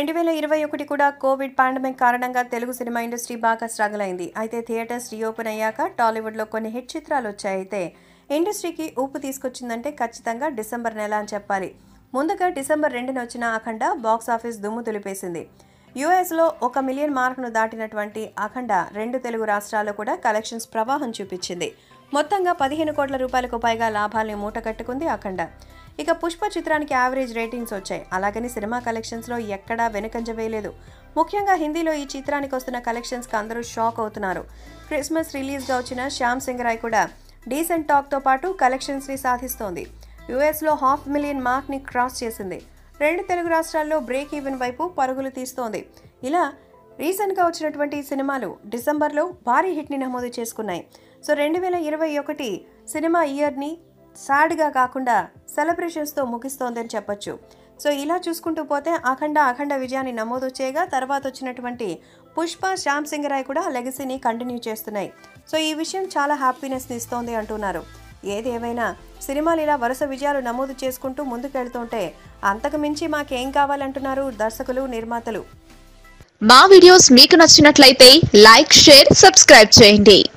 రెండు వేల ఇరవై ఒకటి కూడా కోవిడ్ పాండమిక్ కారణంగా తెలుగు సినిమా ఇండస్ట్రీ బాగా స్ట్రగుల్ అయింది అయితే థియేటర్స్ రీఓపెన్ అయ్యాక టాలీవుడ్లో కొన్ని హిట్ చిత్రాలు వచ్చాయి అయితే ఇండస్ట్రీకి ఊపు తీసుకొచ్చిందంటే ఖచ్చితంగా డిసెంబర్ నెల అని చెప్పాలి ముందుగా డిసెంబర్ రెండున వచ్చిన అఖండ బాక్స్ ఆఫీస్ దుమ్ము దులిపేసింది యుఎస్లో ఒక మిలియన్ మార్కును దాటినటువంటి అఖండ రెండు తెలుగు రాష్ట్రాల్లో కూడా కలెక్షన్స్ ప్రవాహం చూపించింది మొత్తంగా పదిహేను కోట్ల రూపాయలకు పైగా లాభాల్ని మూటకట్టుకుంది అఖండ ఇక పుష్ప చిత్రానికి యావరేజ్ రేటింగ్స్ వచ్చాయి అలాగని సినిమా కలెక్షన్స్లో ఎక్కడా వెనుకంజ వేయలేదు ముఖ్యంగా హిందీలో ఈ చిత్రానికి వస్తున్న కలెక్షన్స్కి అందరూ షాక్ అవుతున్నారు క్రిస్మస్ రిలీజ్గా వచ్చిన శ్యామ్ సింగ్ రాయ్ కూడా డీసెంట్ టాక్తో పాటు కలెక్షన్స్ని సాధిస్తోంది యుఎస్లో హాఫ్ మిలియన్ మార్క్ని క్రాస్ చేసింది రెండు తెలుగు రాష్ట్రాల్లో బ్రేక్ ఈవెన్ వైపు పరుగులు తీస్తోంది ఇలా రీసెంట్గా వచ్చినటువంటి సినిమాలు డిసెంబర్లో భారీ హిట్ని నమోదు చేసుకున్నాయి సో రెండు వేల ఇరవై ఒకటి సినిమా ఇయర్ని సాడ్గా కాకుండా సెలబ్రేషన్స్తో ముగిస్తోందని చెప్పొచ్చు సో ఇలా చూసుకుంటూ పోతే అఖండ అఖండ విజయాన్ని నమోదు చేయగా తర్వాత వచ్చినటువంటి పుష్ప శ్యామ్ సింగ్ రాయ్ కూడా లెగసీని కంటిన్యూ చేస్తున్నాయి సో ఈ విషయం చాలా హ్యాపీనెస్ని ఇస్తోంది అంటున్నారు ఏది ఏమైనా సినిమాలు ఇలా వరుస విజయాలు నమోదు చేసుకుంటూ ముందుకెళ్తుంటే అంతకు మించి మాకేం కావాలంటున్నారు దర్శకులు నిర్మాతలు మా వీడియోస్ మీకు నచ్చినట్లయితే లైక్ షేర్ సబ్స్క్రైబ్ చేయండి